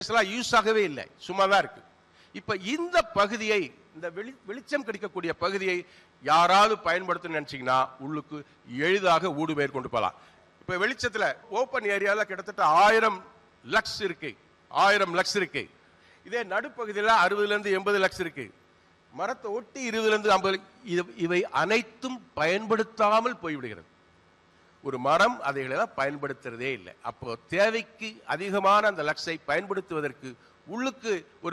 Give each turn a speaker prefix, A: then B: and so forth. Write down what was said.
A: use ஆகவே இல்லை சும்மா தான் இருக்கு இப்ப இந்த பகுதியை இந்த வெளி வெளிச்சம் கிடைக்கக்கூடிய பகுதியை யாராவது பயன்படுத்தணும்னு நினைச்சீங்கன்னா உள்ளுக்கு எளிதாக ஊடுபெயர் கொண்டு போகலாம் இப்ப வெளிச்சத்துல ஓப்பன் ஏரியால கிட்டத்தட்ட ஆயிரம் லக்ஸ் இருக்கு ஆயிரம் லக்ஸ் இருக்கு இதே நடுப்பகுதியில் அறுபதுல இருந்து எண்பது லக்ஸ் இருக்கு மரத்தை ஒட்டி இருபதுல இருந்து ஐம்பது இது- இவை அனைத்தும் பயன்படுத்தாமல் போய்விடுகிறது ஒரு மரம் அதைகளெல்லாம் பயன்படுத்துறதே இல்லை அப்போ தேவைக்கு அதிகமான அந்த லக்ஸை பயன்படுத்துவதற்கு உள்ளுக்கு ஒரு